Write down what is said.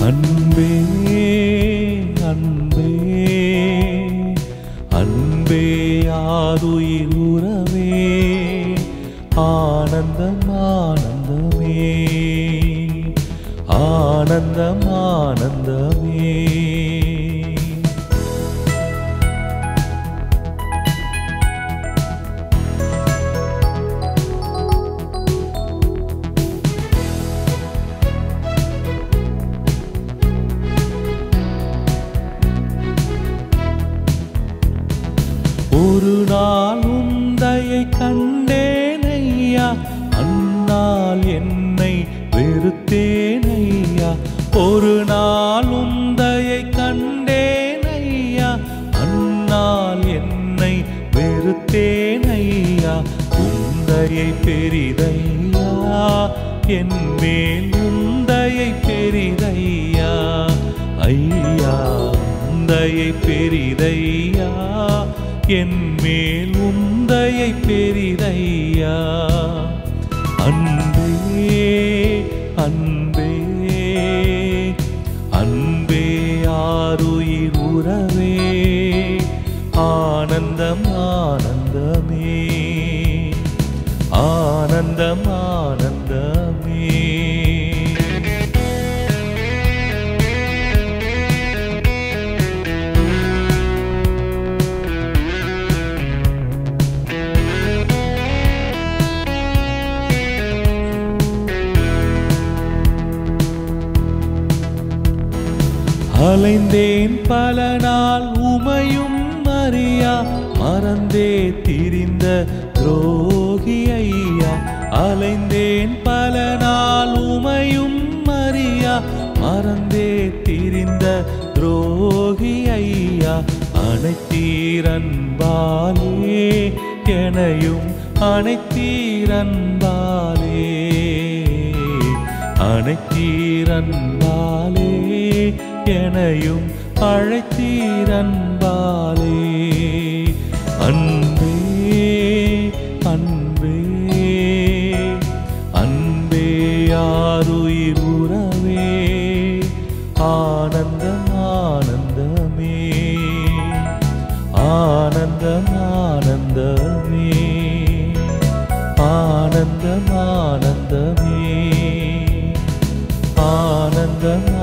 அன்பே அன்பே அன்பே யாருயிர் உறவே ஆனந்தம் ஆனந்தமே ஆனந்தம் ஆனந்தமே ஒரு நாள் உந்தையை கண்டேன் ஐயா அந்நாள் என்னை வெறுத்தேன் ஐயா ஒரு நாள் உந்தையை கண்டேன் ஐயா அந்நாள் என்னை வெறுத்தேன் ஐயா உந்தையை பெரிதையா என் மேல் உந்தையை பெரிதையா ஐயா உந்தையை பெரிதையா என் மேல் உந்தையை பெரிதையா அன்பே அன்பே அன்பே ஆருயிர் உறவே ஆனந்தம் ஆனந்தமே ஆனந்தம் ஆனந்தமே அலைந்தேன் பல நாள் உமையும் அறியா மறந்தே திரிந்த துரோகி ஐயா அலைந்தேன் பல நாள் உமையும் அறியா மறந்தே திரிந்த துரோகி ஐயா அனைத்தீரன்பாலே எனையும் அனைத்தீரன்பாலே அனைத்தீரன்பாலே எனையும் அழைத்தீரன்பாலே அன்பே அன்பே அன்பே யாருயிர் உறவே ஆனந்தம் ஆனந்தமே ஆனந்தம் ஆனந்தமே ஆனந்தம் ஆனந்தமே ஆனந்தம்